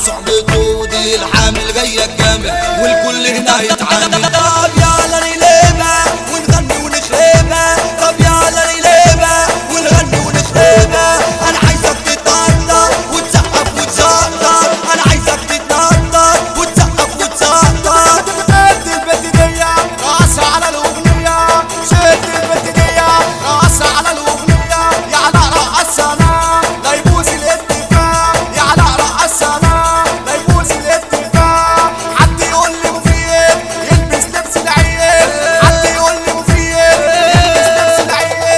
وصحبته دي الحامل جاية الجامل والكل هنا هيتعامل طب يلا نقلبها ونغني ونخربها طب يلا نقلبها ونغني ونخربها انا عايزك تتنطط وتسقف وتزقطط انا عايزك تتنطط وتسقف وتزقطط شد البت دي راسها على الاغنيه شد البت دي راسها على الاغنيه يا علاء رقصنا لا يبوظ الاتفاق يا علاء رقصنا لا يبوظ الاتفاق حد يقول لي مفيد يلبس لبس العيد حد يقول لي مفيد يلبس لبس العيد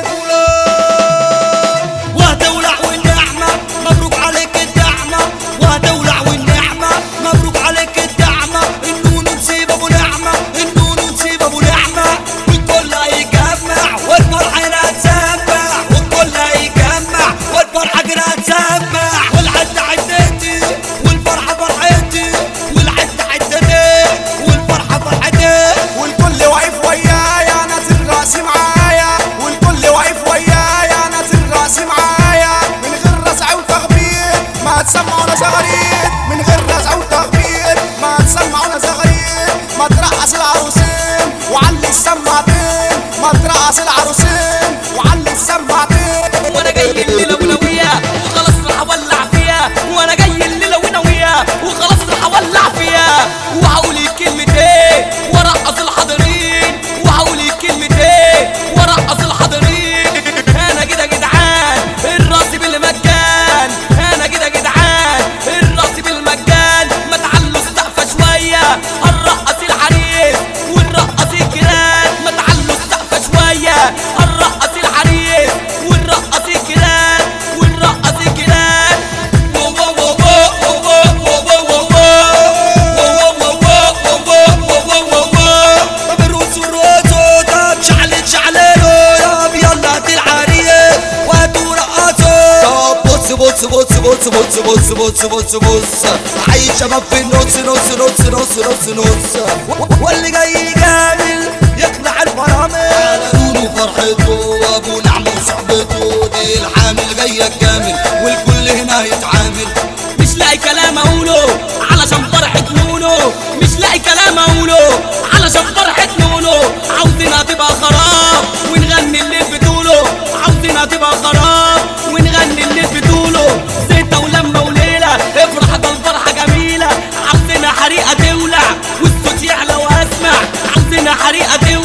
وهتولع والنعمة مبروك عليك الدعمة وهتولع والنعمة مبروك عليك الدعمة النون نسيب ابو نعمة النون نسيب ابو نعمة والكل هيجمع والفرحة هنا هتسمع والكل هيجمع والفرحة هنا هتسمع والعد عدتي والفرحة فرحتي والعد عدتي والفرحة فرحتي والكل واقف ويايا نازل راسي معايا والكل واقف ويايا نازل راسي معايا من غير رزع وتخبيط ما تسمعونا زغاريد من غير رزع وتخبيط ما تسمعونا زغاريد ما ترقص العروسين وعلي السماعتين ما ترقص العروسين وعلي السماعتين وانا جاي الليله وناويه وخلاص راح اولع فيها وانا جاي الليله وناويه وخلاص راح اولع فيها وهقول كلمتين وارقص الحاضرين وهقول كلمتين وارقص الحاضرين انا كده جدعان الراس بالمجان انا كده جدعان الراس بالمجان ما تعلوا السقفه شويه الرقص العريس والرقص الجيران ما تعلوا السقفه شويه الرقص العريس والرقص الجيران والرقص الجيران بالروس والروسو طب شعلت شعلانو ياب يلا هات العريس وهاتوا رقصوا طب بص بص بص بص بص بص بص بص بص عايش شباب في النص نص نص نص نص نص واللي جاي جامل يقنع الفرامل نونو فرحته وابو نعمة وصحبته دي الحامل جاية الجامل والكل هنا هيتعامل مش لاقي كلام اقوله علشان فرحة نونو مش لاقي كلام اقوله علشان فرحة نونو عاوزينها تبقى خراب ونغني اللي بتقوله عاوزينها تبقى خراب ونغني اللي بتقوله زيتة ولمة وليلة افرح ده الفرحة جميلة عاوزينها حريقة تولع والصوت يعلى واسمع عاوزينها حريقة تولع